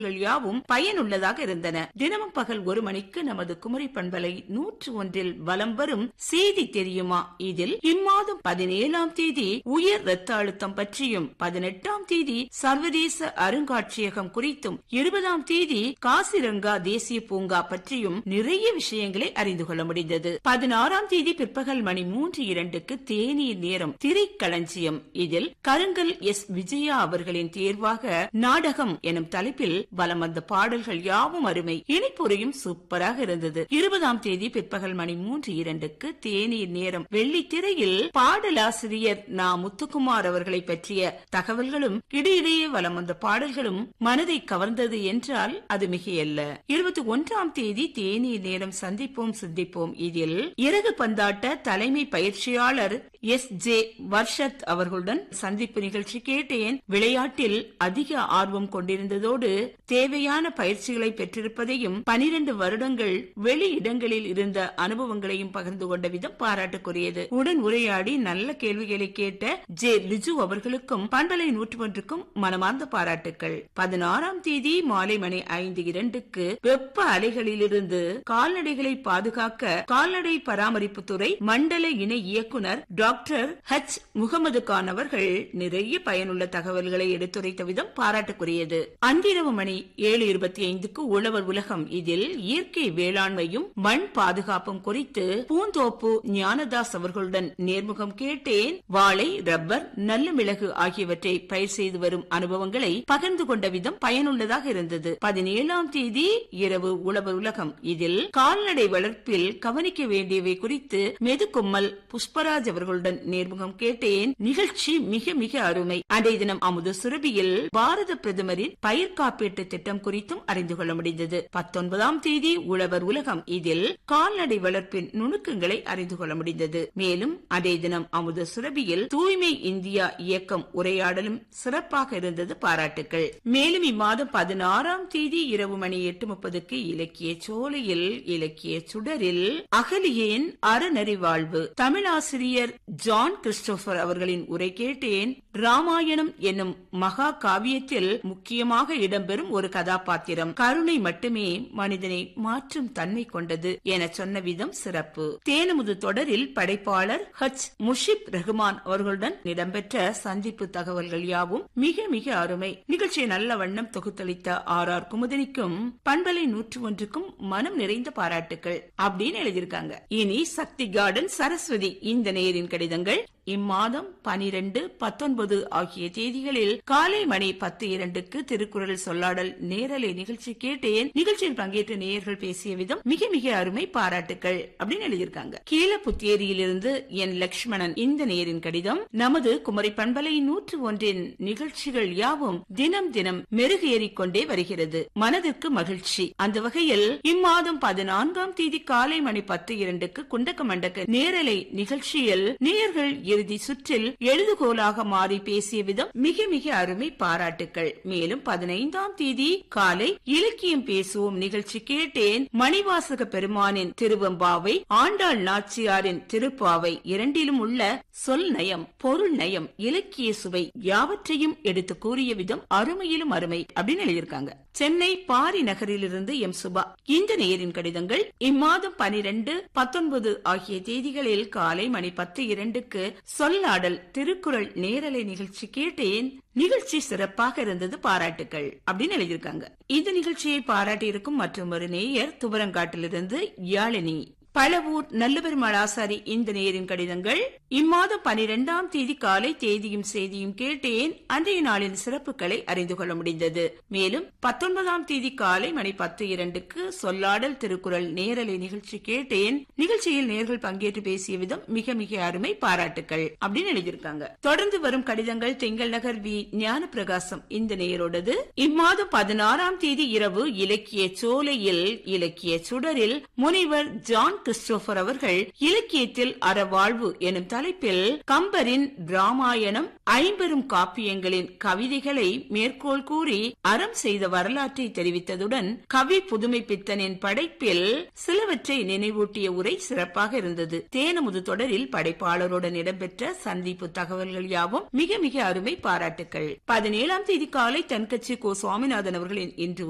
யாவும் பயனுள்ளதாக இருந்தன தினமும் பகல் ஒரு மணிக்கு நமது குமரி பண்பலை நூற்று ஒன்றில் வலம் வரும் செய்தி தெரியுமா இதில் இம்மாதம் பதினேழாம் தேதி உயர் ரத்த அழுத்தம் பற்றியும் பதினெட்டாம் தேதி சர்வதேச அருங்காட்சியகம் குறித்தும் இருபதாம் தேதி காசிரங்கா தேசிய பூங்கா பற்றியும் நிறைய விஷயங்களை அறிந்து கொள்ள முடிந்தது பதினாறாம் தேதி பிற்பகல் மணி மூன்று இரண்டுக்கு தேநீர் நேரம் திரைக்களஞ்சியம் இதில் கருங்கல் எஸ் விஜயா அவர்களின் தேர்வாக நாடகம் எனும் தலைப்பில் வலம் வந்த பாடல்கள் யாவும் அருமை இனிப்புரையும் சூப்பராக இருந்தது இருபதாம் தேதி பிற்பகல் மணி மூன்று இரண்டுக்கு தேநீர் நேரம் வெள்ளித்திரையில் பாடலாசிரியர் நா முத்துக்குமார் அவர்களை பற்றிய தகவல்களும் இடையிடையே வலம் வந்த பாடல்களும் மனதை கவர்ந்தது என்றால் அது மிகையல்ல இருபத்தி ஒன்றாம் தேதி தேநீர் நேரம் சந்திப்போம் சிந்திப்போம் இதில் இறகு பந்தாட்ட தலைமை பயிற்சியாளர் எஸ் ஜே வர்ஷத் அவர்களுடன் சந்திப்பு நிகழ்ச்சி கேட்டேன் விளையாட்டில் அதிக ஆர்வம் கொண்டிருந்ததோடு தேவையான பயிற்சிகளை பெற்றிருப்பதையும் பனிரெண்டு வருடங்கள் வெளி இடங்களில் இருந்த அனுபவங்களையும் பகிர்ந்து கொண்ட விதம் பாராட்டுக்குரியது உடன் உரையாடி நல்ல கேள்விகளை கேட்ட ஜே லிஜு அவர்களுக்கும் பண்பலை நூற்று ஒன்றுக்கும் மனமார்ந்த பாராட்டுக்கள் பதினாறாம் தேதி மாலை மணி ஐந்து இரண்டுக்கு வெப்ப அலைகளிலிருந்து கால்நடைகளை பாதுகாக்க கால்நடை பராமரிப்பு துறை மண்டல இணை இயக்குனர் டாக்டர் ஹச் முகமது கான் அவர்கள் நிறைய பயனுள்ள தகவல்களை எடுத்துரைத்த விதம் பாராட்டுக்குரியது அன்றிரவு மணி ஏழு இருபத்தி ஐந்துக்கு உழவர் உலகம் இதில் இயற்கை வேளாண்மையும் மண் பாதுகாப்பும் குறித்து பூந்தோப்பு ஞானதாஸ் அவர்களுடன் நேர்முகம் கேட்டேன் வாழை ரப்பர் நல்ல மிளகு ஆகியவற்றை பயிர் செய்து வரும் அனுபவங்களை பகிர்ந்து கொண்ட விதம் பயனுள்ளதாக இருந்தது பதினேழாம் தேதி இரவு உழவர் உலகம் இதில் கால்நடை வளர்ப்பில் கவனிக்க வேண்டியவை குறித்து மெதுக்கும்மல் புஷ்பராஜ் அவர்களுடன் நேர்முகம் கேட்டேன் நிகழ்ச்சி மிக மிக அருமை அன்றைய தினம் அமுத சுரபியில் பாரத பிரதமரின் பயிர் காப்பீட்டு திட்டம் குறித்தும் அறிந்து கொள்ள முடிந்தது பத்தொன்பதாம் தேதி உழவர் உலகம் இதில் கால்நடை வளர்ப்பின் நுணுக்கங்களை அறிந்து கொள்ள முடிந்தது மேலும் அதே தினம் அமுத சுரபியில் தூய்மை இந்தியா இயக்கம் உரையாடலும் சிறப்பாக இருந்தது பாராட்டுக்கள் மேலும் இம்மாதம் பதினாறாம் தேதி இரவு மணி எட்டு முப்பதுக்கு இலக்கிய சோலையில் இலக்கிய சுடரில் அகலியேன் அறநெறி வாழ்வு தமிழாசிரியர் ஜான் கிறிஸ்டோபர் அவர்களின் உரை கேட்டேன் ராமாயணம் என்னும் மகா காவியத்தில் முக்கியமாக இடம்பெறும் ஒரு கதாபாத்திரம் கருணை மட்டுமே மனிதனை மாற்றும் தன்மை கொண்டது என சொன்ன விதம் சிறப்பு தேனமுது தொடரில் படைப்பாளர் ஹச் முஷிப் ரஹ்மான் அவர்களுடன் இடம்பெற்ற சந்திப்பு தகவல்கள் யாவும் மிக மிக அருமை நிகழ்ச்சியை நல்ல வண்ணம் தொகுத்தளித்த ஆர் ஆர் குமுதனிக்கும் பண்பலை நூற்று ஒன்றுக்கும் மனம் நிறைந்த பாராட்டுக்கள் அப்படின்னு எழுதியிருக்காங்க இனி சக்தி கார்டன் சரஸ்வதி இந்த நேரின் கடிதங்கள் இம்மாதம் பனிரெண்டு பத்தொன்பது ஆகிய தேதிகளில் காலை மணி பத்து இரண்டுக்கு திருக்குறள் சொல்லாடல் நேரலை நிகழ்ச்சி கேட்டேன் நிகழ்ச்சியில் பங்கேற்ற நேயர்கள் பேசிய விதம் மிக மிக அருமை பாராட்டுக்கள் அப்படின்னு எழுதியிருக்காங்க கீழப்புத்தேரியிலிருந்து என் லக்ஷ்மணன் இந்த நேரின் கடிதம் நமது குமரி பண்பலை நூற்று ஒன்றின் நிகழ்ச்சிகள் யாவும் தினம் தினம் மெருகேறிக் கொண்டே வருகிறது மனதிற்கு மகிழ்ச்சி அந்த வகையில் இம்மாதம் பதினான்காம் தேதி காலை மணி பத்து இரண்டுக்கு குண்டக்க மண்டக்க நேரலை நிகழ்ச்சியில் நேயர்கள் இறுதி சுற்றில் எழுதுகோலாக மாறி பேசிய விதம் மிக மிக அருமை பாராட்டுக்கள் மேலும் பதினைந்தாம் தேதி காலை இலக்கியம் பேசுவோம் நிகழ்ச்சி கேட்டேன் மணிவாசக பெருமானின் திருவம்பாவை ஆண்டாள் நாச்சியாரின் திருப்பாவை இரண்டிலும் உள்ள சொல் நயம் பொருள் நயம் இலக்கிய சுவை யாவற்றையும் எடுத்து கூறிய விதம் அருமையிலும் அருமை அப்படின்னு எழுதியிருக்காங்க சென்னை பாரி நகரிலிருந்து எம் சுபா இந்த நேரின் கடிதங்கள் இம்மாதம் பனிரெண்டு பத்தொன்பது ஆகிய தேதிகளில் காலை மணி பத்து இரண்டுக்கு சொல்லாடல் திருக்குறள் நேரலை நிகழ்ச்சி கேட்டேன் நிகழ்ச்சி சிறப்பாக இருந்தது பாராட்டுக்கள் அப்படின்னு எழுதியிருக்காங்க இந்த நிகழ்ச்சியை பாராட்டி இருக்கும் மற்றும் ஒரு நேயர் துவரங்காட்டிலிருந்து யாழினி பழவூர் நல்லபெருமாள் ஆசாரி இந்த நேரின் கடிதங்கள் இம்மாதம் பனிரெண்டாம் தேதி காலை தேதியும் செய்தியும் கேட்டேன் அன்றைய நாளின் சிறப்புகளை அறிந்து கொள்ள முடிந்தது மேலும் பத்தொன்பதாம் தேதி காலை மணி பத்து இரண்டுக்கு சொல்லாடல் திருக்குறள் நேரலை நிகழ்ச்சி கேட்டேன் நிகழ்ச்சியில் நேர்கள் பங்கேற்று பேசிய விதம் மிக மிக அருமை பாராட்டுக்கள் அப்படின்னு எழுதியிருக்காங்க தொடர்ந்து வரும் கடிதங்கள் திங்கள் நகர் வி ஞான பிரகாசம் இந்த நேரோடது இம்மாதம் பதினாறாம் தேதி இரவு இலக்கிய சோலையில் இலக்கிய சுடரில் முனைவர் ஜான் கிறிஸ்டோபர் அவர்கள் இலக்கியத்தில் அறவாழ்வு எனும் தலைப்பில் கம்பரின் ராமாயணம் ஐம்பெரும் காப்பியங்களின் கவிதைகளை மேற்கோள் கூறி அறம் செய்த வரலாற்றை தெரிவித்ததுடன் கவி புதுமை பித்தனின் படைப்பில் சிலவற்றை நினைவூட்டிய உரை சிறப்பாக இருந்தது தேனமுது தொடரில் படைப்பாளருடன் இடம்பெற்ற சந்திப்பு தகவல்கள் யாவும் மிக மிக அருமை பாராட்டுக்கள் பதினேழாம் தேதி காலை தென்கட்சி கோ சுவாமிநாதன் அவர்களின் இன்று